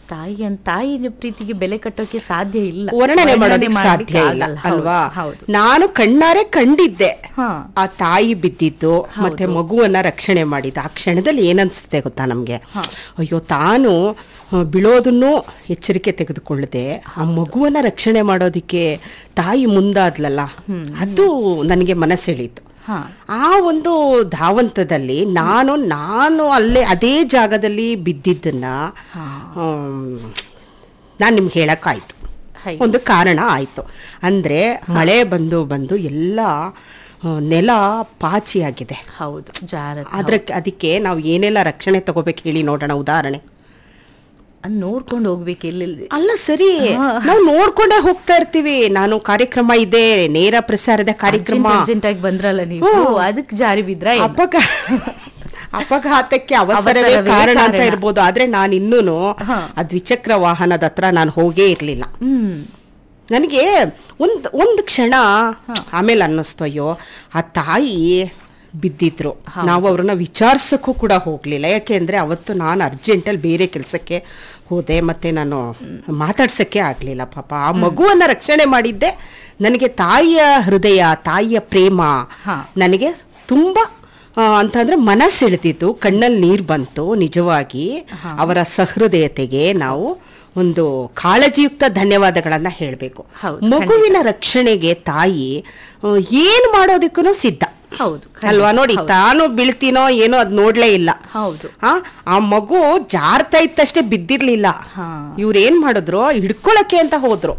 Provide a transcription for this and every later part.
ತಾಯಿ ತಾಯಿ ಪ್ರೀತಿಗೆ ಬೆಲೆ ಕಟ್ಟೋಕೆ ಸಾಧ್ಯ ಇಲ್ಲ ವರ್ಣನೆ ಮಾಡೋದಕ್ಕೆ ಮಾಡ್ಲಿಕ್ಕೆ ಸಾಧ್ಯ ಇಲ್ಲ ಆಗಲ್ಲ. ಹೌದು, ಅಲ್ವಾ ಹೌದು ನಾನು ಕಣ್ಣಾರೆ ಕಂಡಿದ್ದೆ ಹಾ. ಆ ತಾಯಿ ಬಿದ್ದಿದ್ದು ಮತ್ತೆ ಮಗುವನ್ನ ರಕ್ಷಣೆ ಮಾಡಿದ್ದು ಆ ಕ್ಷಣದಲ್ಲಿ ಏನನ್ಸುತ್ತೆ ಗೊತ್ತಾ ನಮ್ಗೆ ಅಯ್ಯೋ ತಾನು ಆ, ಬೀಳೋದನ್ನು ಎಚ್ಚರಿಕೆ ತೆಗೆದುಕೊಳ್ಳದೆ ಆ ಮಗುವನ್ನ ರಕ್ಷಣೆ ಮಾಡೋದಿಕ್ಕೆ ತಾಯಿ ಮುಂದಾದ್ಲಲ್ಲ ಅದು ನನಗೆ ಮನಸ್ಸೆಳೀತು ಹಾ. ಆ ಒಂದು ಧಾವಂತದಲ್ಲಿ ನಾನು ನಾನು ಅಲ್ಲೇ ಅದೇ ಜಾಗದಲ್ಲಿ ಬಿದ್ದಿದ್ದನ್ನ ನಾನು ನಿಮ್ಗೆ ಹೇಳಕ್ಕಾಯ್ತು ಹಾಗೆ. ಒಂದು ಕಾರಣ ಆಯ್ತು ಅಂದ್ರೆ ಮಳೆ ಬಂದು ಬಂದು ಎಲ್ಲ ಆ, ನೆಲ ಪಾಚಿಯಾಗಿದೆ ಹೌದು ಜಾರ ಅದ್ರ ಅದಕ್ಕೆ ನಾವು ಏನೆಲ್ಲ ರಕ್ಷಣೆ ತಗೋಬೇಕು ಹೇಳಿ ನೋಡೋಣ ಉದಾಹರಣೆ ಅದ್ ನೋಡ್ಕೊಂಡು ಹೋಗ್ಬೇಕು ಎಲ್ಲೆಲ್ಲಿ ಅಲ್ಲ ಸರಿ ನಾವು ನೋಡ್ಕೊಂಡೇ ಹೋಗ್ತಾ ಇರ್ತೀವಿ ನಾನು ಕಾರ್ಯಕ್ರಮ ಇದೆ ನೇರ ಪ್ರಸಾರದ ಕಾರ್ಯಕ್ರಮ ಅರ್ಜೆಂಟ್ ಆಗಿ ಬಂದ್ರಲ್ಲ ನೀವು ಅದಕ್ಕೆ ಜಾರಿ ಬಿದ್ರ ಅಪಘಾ ಅಪಘಾತಕ್ಕೆ ಅವಸರವೇ ಅವಸರವೇ ಕಾರಣ ಅಂತ ಕಾರಣ. ಇರ್ಬೋದು ಆದ್ರೆ ನಾನು ಇನ್ನೂನು ಹಾ. ಆ ದ್ವಿಚಕ್ರ ವಾಹನದ ಹತ್ರ ನಾನು ಹೋಗೇ ಇರ್ಲಿಲ್ಲ ಹ್ಮ್ ನನಗೆ ಒಂದ್ ಒಂದು ಕ್ಷಣ ಆಮೇಲೆ ಅನ್ನಿಸ್ತು ಅಯ್ಯೋ ಆ ತಾಯಿ ಬಿದ್ದಿದ್ರು ನಾವು ಅವ್ರನ್ನ ವಿಚಾರಿಸಕ್ಕೂ ಕೂಡ ಹೋಗ್ಲಿಲ್ಲ ಯಾಕೆಂದ್ರೆ ಅವತ್ತು ನಾನು ಅರ್ಜೆಂಟಲ್ಲಿ ಬೇರೆ ಕೆಲಸಕ್ಕೆ ಹೋದೆ ಮತ್ತೆ ನಾನು ಮಾತಾಡ್ಸಕ್ಕೆ ಆಗ್ಲಿಲ್ಲ ಪಾಪ ಆ ಮಗುವನ್ನ ರಕ್ಷಣೆ ಮಾಡಿದ್ದೆ ನನಗೆ ತಾಯಿಯ ಹೃದಯ ತಾಯಿಯ ಪ್ರೇಮ ಹಾ. ನನಗೆ ತುಂಬಾ ಆ, ಅಂತಂದ್ರೆ ಮನಸ್ಸೆಳೆದಿತ್ತು ಕಣ್ಣಲ್ಲಿ ನೀರು ಬಂತು ನಿಜವಾಗಿ ಅವರ ಸಹೃದಯತೆಗೆ ನಾವು ಒಂದು ಕಾಳಜಿಯುಕ್ತ ಧನ್ಯವಾದಗಳನ್ನ ಹೇಳಬೇಕು ಹೌದು, ಮಗುವಿನ ರಕ್ಷಣೆಗೆ ತಾಯಿ ಆ, ಏನ್ ಮಾಡೋದಕ್ಕೂ ಸಿದ್ಧ ಹೌದು ಅಲ್ವಾ ನೋಡಿ ತಾನು ಬೀಳ್ತೀನೋ ಏನೋ ಅದ್ ನೋಡ್ಲೇ ಇಲ್ಲ ಹೌದು ಆ ಆ ಮಗು ಜಾರ್ತಾ ಇತ್ತಷ್ಟೇ ಬಿದ್ದಿರ್ಲಿಲ್ಲ ಹಾ. ಇವ್ರು ಏನ್ ಮಾಡಿದ್ರು ಹಿಡ್ಕೊಳಕ್ಕೆ ಅಂತ ಹೋದ್ರು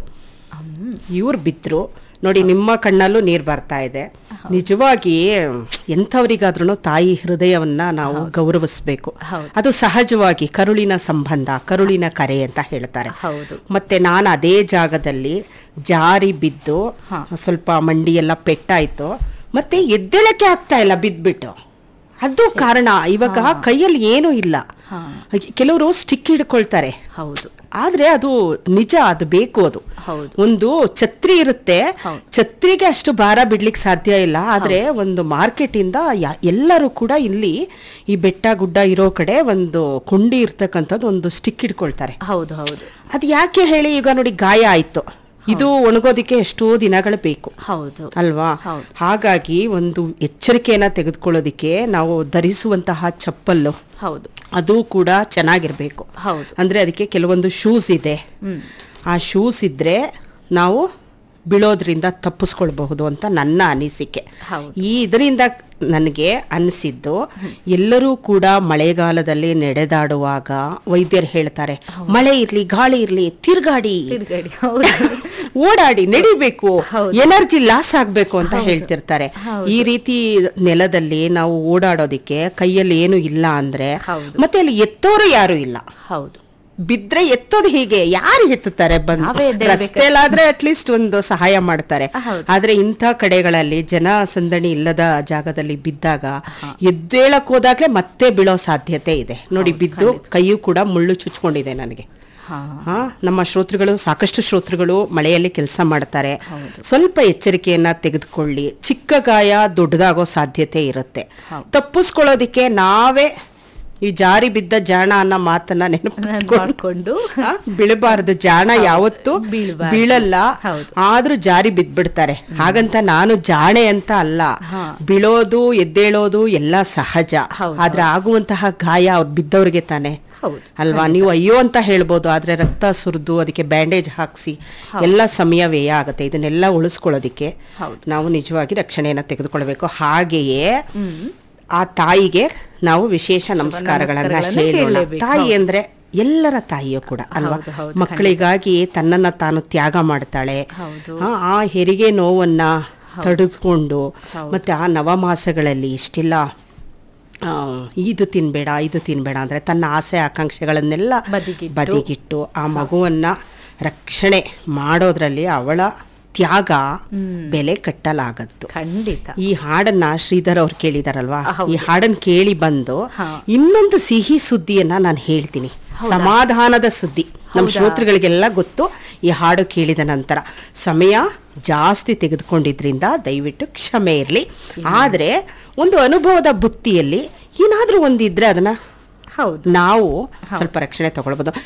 ಇವ್ರು ಬಿದ್ರು ನೋಡಿ ನಿಮ್ಮ ಕಣ್ಣಲ್ಲೂ ನೀರ್ ಬರ್ತಾ ಇದೆ ನಿಜವಾಗಿ ಎಂಥವರಿಗಾದ್ರೂ ತಾಯಿ ಹೃದಯವನ್ನ ನಾವು ಗೌರವಿಸ್ಬೇಕು ಹೌದು. ಅದು ಸಹಜವಾಗಿ ಕರುಳಿನ ಸಂಬಂಧ ಕರುಳಿನ ಕರೆ ಅಂತ ಹೇಳ್ತಾರೆ ಹೌದು ಮತ್ತೆ ನಾನು ಅದೇ ಜಾಗದಲ್ಲಿ ಜಾರಿ ಬಿದ್ದು ಹಾ. ಸ್ವಲ್ಪ ಮಂಡಿ ಎಲ್ಲ ಪೆಟ್ಟಾಯ್ತು ಮತ್ತೆ ಎದ್ದೇಳಕ್ಕೆ ಆಗ್ತಾ ಇಲ್ಲ ಬಿದ್ಬಿಟ್ಟು ಅದು ಕಾರಣ ಇವಾಗ ಕೈಯಲ್ಲಿ ಏನೂ ಇಲ್ಲ ಹಾ. ಕೆಲವರು ಸ್ಟಿಕ್ ಹಿಡ್ಕೊಳ್ತಾರೆ ಹೌದು ಆದ್ರೆ ಅದು ನಿಜ ಅದು ಬೇಕು ಅದು ಹೌದು. ಒಂದು ಛತ್ರಿ ಇರುತ್ತೆ ಹೌದು. ಛತ್ರಿಗೆ ಅಷ್ಟು ಭಾರ ಬಿಡ್ಲಿಕ್ಕೆ ಸಾಧ್ಯ ಇಲ್ಲ ಆದ್ರೆ ಒಂದು ಮಾರ್ಕೆಟ್ ಇಂದ ಯಾ- ಎಲ್ಲರೂ ಕೂಡ ಇಲ್ಲಿ ಈ ಬೆಟ್ಟ ಗುಡ್ಡ ಇರೋ ಕಡೆ ಒಂದು ಕೊಂಡಿ ಇರ್ತಕ್ಕಂಥದ್ದು ಒಂದು ಸ್ಟಿಕ್ ಹಿಡ್ಕೊಳ್ತಾರೆ ಹೌದು ಹೌದು ಅದು ಯಾಕೆ ಹೇಳಿ ಈಗ ನೋಡಿ ಗಾಯ ಆಯ್ತು ಇದು ಒಣಗೋದಿಕ್ಕೆ ಎಷ್ಟೋ ದಿನಗಳು ಬೇಕು ಹೌದು ಅಲ್ವಾ ಹೌದು. ಹಾಗಾಗಿ ಒಂದು ಎಚ್ಚರಿಕೆಯನ್ನ ತೆಗೆದುಕೊಳ್ಳೋದಿಕ್ಕೆ ನಾವು ಧರಿಸುವಂತಹ ಚಪ್ಪಲ್ಲು ಹೌದು ಅದು ಕೂಡ ಚೆನ್ನಾಗಿರ್ಬೇಕು ಹೌದು. ಅಂದ್ರೆ ಅದಕ್ಕೆ ಕೆಲವೊಂದು ಶೂಸ್ ಇದೆ ಹ್ಮ್ ಆ ಶೂಸ್ ಇದ್ರೆ ನಾವು ಬೀಳೋದ್ರಿಂದ ತಪ್ಪಿಸ್ಕೊಳ್ಬಹುದು ಅಂತ ನನ್ನ ಅನಿಸಿಕೆ ಹೌದು. ಈ ಇದರಿಂದ ನನಗೆ ಅನಿಸಿದ್ದು ಎಲ್ಲರೂ ಕೂಡ ಮಳೆಗಾಲದಲ್ಲಿ ನಡೆದಾಡುವಾಗ ವೈದ್ಯರು ಹೇಳ್ತಾರೆ ಮಳೆ ಇರ್ಲಿ ಗಾಳಿ ಇರ್ಲಿ ತಿರ್ಗಾಡಿ ತಿರ್ಗಾಡಿ ಹೌದು ಓಡಾಡಿ ನಡಿಬೇಕು ಹೌದು. ಎನರ್ಜಿ ಲಾಸ್ ಆಗ್ಬೇಕು ಅಂತ ಹೇಳ್ತಿರ್ತಾರೆ ಹೌದು. ಈ ರೀತಿ ನೆಲದಲ್ಲಿ ನಾವು ಓಡಾಡೋದಿಕ್ಕೆ ಕೈಯಲ್ಲಿ ಏನು ಇಲ್ಲ ಅಂದ್ರೆ ಹೌದು. ಮತ್ತೆ ಅಲ್ಲಿ ಎತ್ತೋರು ಯಾರು ಇಲ್ಲ ಹೌದು ಬಿದ್ರೆ ಎತ್ತೋದು ಹೀಗೆ ಯಾರು ಎತ್ತುತ್ತಾರೆ ಬಂದು ನಾವೇ ಎದ್ದೇಳ್ಬೇಕು. ರಸ್ತೆಲಾದ್ರೆ ಅಟ್ಲೀಸ್ಟ್ ಒಂದು ಸಹಾಯ ಮಾಡ್ತಾರೆ ಹೌದು. ಆದ್ರೆ ಇಂಥ ಕಡೆಗಳಲ್ಲಿ ಜನ ಸಂದಣಿ ಇಲ್ಲದ ಜಾಗದಲ್ಲಿ ಬಿದ್ದಾಗ ಎದ್ದೇಳಕ್ ಹೋದಾಗ್ಲೇ ಮತ್ತೆ ಬೀಳೋ ಸಾಧ್ಯತೆ ಇದೆ ನೋಡಿ ಬಿದ್ದು ಕೈಯೂ ಕೂಡ ಮುಳ್ಳು ಚುಚ್ಕೊಂಡಿದೆ ನನಗೆ ಹಾ ಹಾ ನಮ್ಮ ಶ್ರೋತೃಗಳು ಸಾಕಷ್ಟು ಶ್ರೋತೃಗಳು ಮಳೆಯಲ್ಲಿ ಕೆಲಸ ಮಾಡ್ತಾರೆ ಸ್ವಲ್ಪ ಎಚ್ಚರಿಕೆಯನ್ನ ತೆಗೆದುಕೊಳ್ಳಿ ಚಿಕ್ಕ ಗಾಯ ದೊಡ್ಡದಾಗೋ ಸಾಧ್ಯತೆ ಇರುತ್ತೆ ತಪ್ಪಿಸ್ಕೊಳ್ಳೋದಿಕ್ಕೆ ನಾವೇ ಈ ಜಾರಿ ಬಿದ್ದ ಜಾಣ ಅನ್ನೋ ಮಾತನ್ನ ನೆನಪು ಮಾಡ್ಕೊಂಡು ಆ, ಬೀಳಬಾರದು ಜಾಣ ಯಾವತ್ತು ಬೀಳ್ಬಾರ್ದು. ಬೀಳಲ್ಲ ಹೌದು. ಆದ್ರೂ ಜಾರಿ ಬಿದ್ಬಿಡ್ತಾರೆ ಹಾಗಂತ ನಾನು ಜಾಣೆ ಅಂತ ಅಲ್ಲ ಹಾ. ಬೀಳೋದು ಎದ್ದೇಳೋದು ಎಲ್ಲ ಸಹಜ ಹೌದು, ಆದ್ರೆ ಆಗುವಂತಹ ಗಾಯ ಅವ್ರು ಬಿದ್ದವ್ರಿಗೆ ತಾನೆ ಹೌದು ಅಲ್ವಾ ನೀವು ಅಯ್ಯೋ ಅಂತ ಹೇಳ್ಬೋದು ಆದ್ರೆ ರಕ್ತ ಸುರಿದು ಅದಕ್ಕೆ ಬ್ಯಾಂಡೇಜ್ ಹಾಕ್ಸಿ ಎಲ್ಲ ಸಮಯ ವ್ಯಯ ಆಗುತ್ತೆ ಇದನ್ನೆಲ್ಲ ಉಳಿಸ್ಕೊಳ್ಳೋದಿಕ್ಕೆ ಹೌದು. ನಾವು ನಿಜವಾಗಿ ರಕ್ಷಣೆಯನ್ನ ತೆಗೆದುಕೊಳ್ಬೇಕು ಹಾಗೆಯೇ ಆ ತಾಯಿಗೆ ನಾವು ವಿಶೇಷ ನಮಸ್ಕಾರಗಳನ್ನ ನಮಸ್ಕಾರಗಳನ್ನ ಹೇಳೋಣ ಹೇಳಲೇಬೇಕು. ತಾಯಿ ಹೌದು. ಅಂದ್ರೆ ಎಲ್ಲರ ತಾಯಿಯು ಕೂಡ ಅಲ್ವಾ ಹೌದು, ಹೌದು, ಮಕ್ಕಳಿಗಾಗಿ ತನ್ನನ್ನ ತಾನು ತ್ಯಾಗ ಮಾಡ್ತಾಳೆ ಹೌದು. ಆ, ಆ ಹೆರಿಗೆ ನೋವನ್ನ ತಡೆದುಕೊಂಡು ಮತ್ತೆ ಆ ನವಮಾಸಗಳಲ್ಲಿ ಇಷ್ಟೆಲ್ಲ ಆ, ಇದು ತಿನ್ಬೇಡ ಇದು ತಿನ್ಬೇಡ ಅಂದ್ರೆ ತನ್ನ ಆಸೆ ಆಕಾಂಕ್ಷೆಗಳನ್ನೆಲ್ಲ ಬದಿಗಿಟ್ಟು. ಬದಿಗಿಟ್ಟು ಆ ಮಗುವನ್ನ ರಕ್ಷಣೆ ಮಾಡೋದ್ರಲ್ಲಿ ಅವಳ ತ್ಯಾಗ ಬೆಲೆ ಕಟ್ಟಲಾಗದ್ದು ಖಂಡಿತ ಈ ಹಾಡನ್ನ ಶ್ರೀಧರ್ ಅವ್ರು ಕೇಳಿದಾರಲ್ವಾ ಆ, ಹೌದು. ಈ ಹಾಡನ್ನ ಕೇಳಿ ಬಂದು ಹಾ. ಇನ್ನೊಂದು ಸಿಹಿ ಸುದ್ದಿಯನ್ನ ನಾನು ಹೇಳ್ತೀನಿ ಸಮಾಧಾನದ ಸುದ್ದಿ ನಮ್ಮ ಹೌದಾ? ಶ್ರೋತೃಗಳಿಗೆಲ್ಲ ಗೊತ್ತು ಈ ಹಾಡು ಕೇಳಿದ ನಂತರ ಸಮಯ ಜಾಸ್ತಿ ತೆಗೆದುಕೊಂಡಿದ್ರಿಂದ ದಯವಿಟ್ಟು ಕ್ಷಮೆ ಇರಲಿ ಆದ್ರೆ ಒಂದು ಅನುಭವದ ಬುತ್ತಿಯಲ್ಲಿ ಏನಾದ್ರೂ ಒಂದಿದ್ರೆ ಅದನ್ನ ಹೌದು ನಾವು ಸ್ವಲ್ಪ ರಕ್ಷಣೆ ತಗೊಳ್ಬೋದು